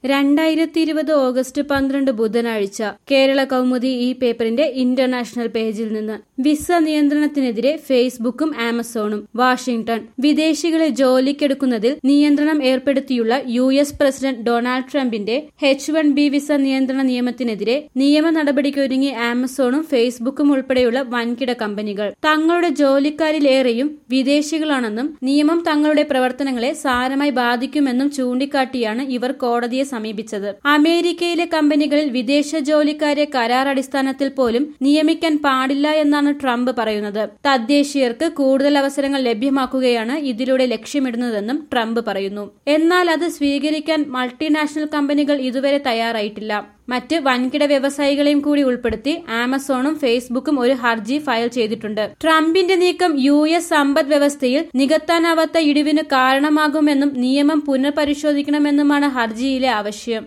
രണ്ടായിരത്തി ഇരുപത് ഓഗസ്റ്റ് പന്ത്രണ്ട് ബുധനാഴ്ച കേരള കൗമുദി ഈ പേപ്പറിന്റെ ഇന്റർനാഷണൽ പേജിൽ നിന്ന് വിസ നിയന്ത്രണത്തിനെതിരെ ഫേസ്ബുക്കും ആമസോണും വാഷിംഗ്ടൺ വിദേശികളെ ജോലിക്കെടുക്കുന്നതിൽ നിയന്ത്രണം ഏർപ്പെടുത്തിയുള്ള യു എസ് പ്രസിഡന്റ് ഡൊണാൾഡ് ട്രംപിന്റെ എച്ച് വൺ ബി വിസ നിയന്ത്രണ നിയമത്തിനെതിരെ നിയമ നടപടിക്കൊരുങ്ങി ആമസോണും ഫേസ്ബുക്കും ഉൾപ്പെടെയുള്ള വൻകിട കമ്പനികൾ തങ്ങളുടെ ജോലിക്കാരിലേറെയും വിദേശികളാണെന്നും നിയമം തങ്ങളുടെ പ്രവർത്തനങ്ങളെ സാരമായി ബാധിക്കുമെന്നും ചൂണ്ടിക്കാട്ടിയാണ് ഇവർ കോടതിയെ സമീപിച്ചത് അമേരിക്കയിലെ കമ്പനികളിൽ വിദേശ ജോലിക്കാരെ കരാർ അടിസ്ഥാനത്തിൽ പോലും നിയമിക്കാൻ പാടില്ല എന്നാണ് ട്രംപ് പറയുന്നത് തദ്ദേശീയർക്ക് കൂടുതൽ അവസരങ്ങൾ ലഭ്യമാക്കുകയാണ് ഇതിലൂടെ ലക്ഷ്യമിടുന്നതെന്നും ട്രംപ് പറയുന്നു എന്നാൽ അത് സ്വീകരിക്കാൻ മൾട്ടിനാഷണൽ കമ്പനികൾ ഇതുവരെ തയ്യാറായിട്ടില്ല മറ്റ് വൻകിട വ്യവസായികളെയും കൂടി ഉൾപ്പെടുത്തി ആമസോണും ഫേസ്ബുക്കും ഒരു ഹർജി ഫയൽ ചെയ്തിട്ടുണ്ട് ട്രംപിന്റെ നീക്കം യു എസ് സമ്പദ് വ്യവസ്ഥയിൽ നികത്താനാവാത്ത ഇടിവിന് കാരണമാകുമെന്നും നിയമം പുനഃപരിശോധിക്കണമെന്നുമാണ് ഹർജിയിലെ ആവശ്യം